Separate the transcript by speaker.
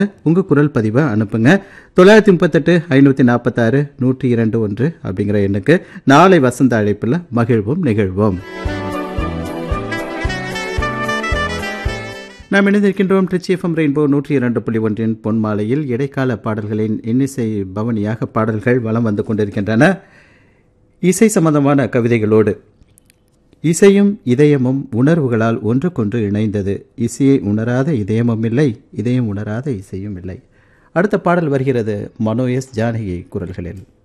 Speaker 1: உங்கள் குரல் பதிவை அனுப்புங்க தொள்ளாயிரத்தி முப்பத்தெட்டு ஐநூற்றி நாற்பத்தாறு நூற்றி இரண்டு ஒன்று அப்படிங்கிற எண்ணுக்கு நாளை வசந்த அழைப்பில் மகிழ்வோம் நிகழ்வோம் நாம் இணைந்திருக்கின்றோம் ட்ரிச்சி எஃப்எம் ரெயின்போ நூற்றி இரண்டு புள்ளி ஒன்றின் பொன்மாலையில் இடைக்கால பாடல்களின் இன்னிசை பவனியாக பாடல்கள் வலம் வந்து கொண்டிருக்கின்றன இசை சம்பந்தமான கவிதைகளோடு இசையும் இதயமும் உணர்வுகளால் ஒன்றுக்கொன்று இணைந்தது இசையை உணராத இதயமும் இல்லை இதயம் உணராத இசையும் இல்லை அடுத்த பாடல் வருகிறது மனோ எஸ் ஜானகி குரல்களில்